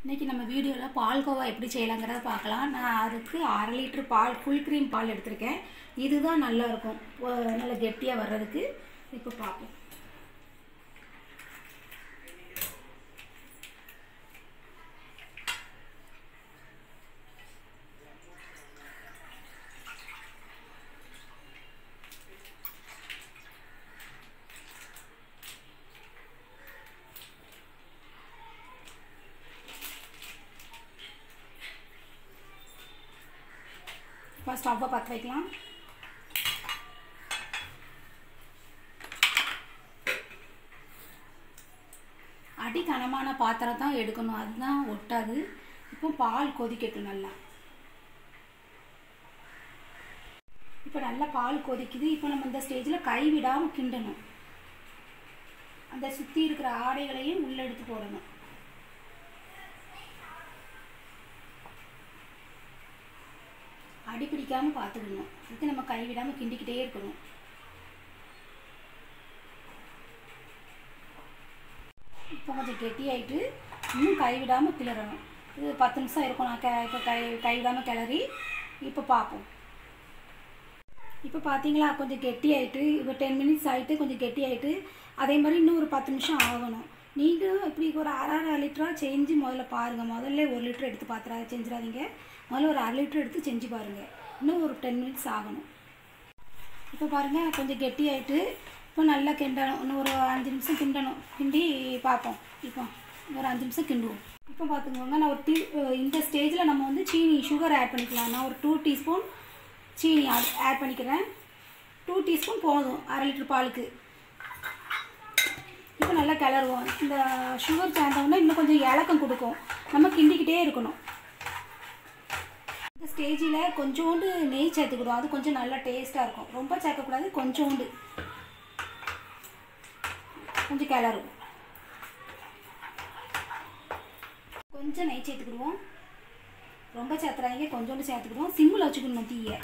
இன்றைக்கி நம்ம வீடியோவில் பால்கோவா எப்படி செய்யலாங்கிறத பார்க்கலாம் நான் அதுக்கு அரை லிட்ரு பால் ஃபுல் க்ரீம் பால் எடுத்திருக்கேன் இதுதான் நல்லா இருக்கும் ஒ- நல்ல கெட்டியாக வர்றதுக்கு இப்போ பார்ப்போம் இப்போ ஸ்டவ்வை பற்ற வைக்கலாம் அடி கனமான பாத்திரம் தான் எடுக்கணும் அதுதான் ஒட்டாது இப்போ பால் கொதிக்கட்டும் நல்லா இப்போ நல்லா பால் கொதிக்குது இப்போ நம்ம இந்த ஸ்டேஜில் கை விடாமல் கிண்டணும் அந்த சுற்றி இருக்கிற ஆடைகளையும் உள்ளே எடுத்து போடணும் அடி பிடிக்காமல் பார்த்துக்கணும் இதுக்கு நம்ம கை விடாமல் கிண்டிக்கிட்டே இருக்கணும் இப்போ கொஞ்சம் கெட்டியாயிட்டு இன்னும் கை விடாமல் கிளறணும் இது பத்து நிமிஷம் இருக்கும் நான் கை இப்போ கை கை விடாமல் கிளறி இப்போ பார்ப்போம் இப்போ பார்த்தீங்களா கொஞ்சம் கெட்டியாயிட்டு இப்போ டென் மினிட்ஸ் ஆகிட்டு கொஞ்சம் கெட்டியாயிட்டு அதே மாதிரி இன்னும் ஒரு பத்து நிமிஷம் ஆகணும் நீங்களும் இப்படி ஒரு அரை அரை லிட்டராக செஞ்சு முதல்ல பாருங்கள் முதல்ல ஒரு லிட்டர் எடுத்து பார்த்துறா செஞ்சிடாதீங்க முதல்ல ஒரு அரை லிட்டர் எடுத்து செஞ்சு பாருங்கள் இன்னும் ஒரு டென் மினிட்ஸ் ஆகணும் இப்போ பாருங்கள் கொஞ்சம் கெட்டியாயிட்டு இப்போ நல்லா கிண்டணும் இன்னும் ஒரு அஞ்சு நிமிஷம் கிண்டணும் கிண்டி பார்ப்போம் இப்போ ஒரு அஞ்சு நிமிஷம் கிண்டுவோம் இப்போ பார்த்துக்கோங்க நான் ஒரு டீ இந்த ஸ்டேஜில் நம்ம வந்து சீனி சுகர் ஆட் பண்ணிக்கலாம் நான் ஒரு டூ டீஸ்பூன் சீனி ஆட் பண்ணிக்கிறேன் டூ டீஸ்பூன் போதும் அரை லிட்டர் பாலுக்கு இப்போ நல்லா கிளறுவோம் இந்த சுகர் சேர்ந்தோம்னா இன்னும் கொஞ்சம் இலக்கம் கொடுக்கும் நம்ம கிண்டிக்கிட்டே இருக்கணும் இந்த ஸ்டேஜில் கொஞ்சோண்டு நெய் சேர்த்துக்கிடுவோம் அது கொஞ்சம் நல்லா டேஸ்ட்டாக இருக்கும் ரொம்ப சேர்க்கக்கூடாது கொஞ்சோண்டு கொஞ்சம் கிளறும் கொஞ்சம் நெய் சேர்த்துக்கிடுவோம் ரொம்ப சேர்த்துறாங்க கொஞ்சோண்டு சேர்த்துக்கிடுவோம் சிம்மில் வச்சுக்கணும் தீயை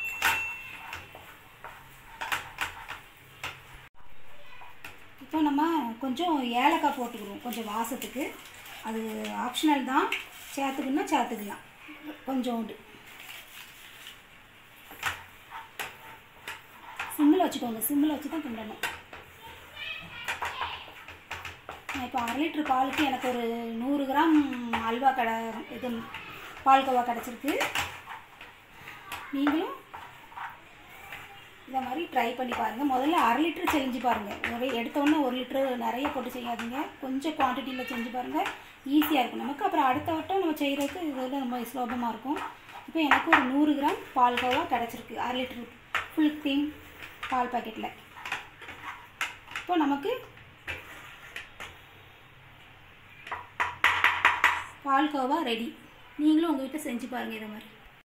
இப்போ நம்ம கொஞ்சம் ஏலக்காய் போட்டுக்கிடுவோம் கொஞ்சம் வாசத்துக்கு அது ஆப்ஷனல் தான் சேர்த்துக்கணும்னா சேர்த்துக்கலாம் கொஞ்சோண்டு சிம்மில் வச்சுக்கோங்க சிம்மில் வச்சு தான் கிண்டணும் நான் இப்போ அரை லிட்டர் பாலுக்கு எனக்கு ஒரு நூறு கிராம் அல்வா கடை இது பால்கோவா கிடச்சிருக்கு நீங்களும் இந்த மாதிரி ட்ரை பண்ணி பாருங்கள் முதல்ல அரை லிட்டர் செஞ்சு பாருங்கள் ஒரே எடுத்தோடனே ஒரு லிட்டரு நிறைய போட்டு செய்யாதீங்க கொஞ்சம் குவான்டிட்டியில் செஞ்சு பாருங்கள் ஈஸியாக இருக்கும் நமக்கு அப்புறம் அடுத்த வட்டம் நம்ம செய்கிறதுக்கு இது வந்து ரொம்ப சுலபமாக இருக்கும் இப்போ எனக்கு ஒரு நூறு கிராம் பால்கோவா கிடச்சிருக்கு அரை லிட்டர் ஃபுல் க்ரீம் பால் பாக்கெட்டில் இப்போ நமக்கு பால்கோவா ரெடி நீங்களும் உங்கள் வீட்டில் செஞ்சு பாருங்கள் இதை மாதிரி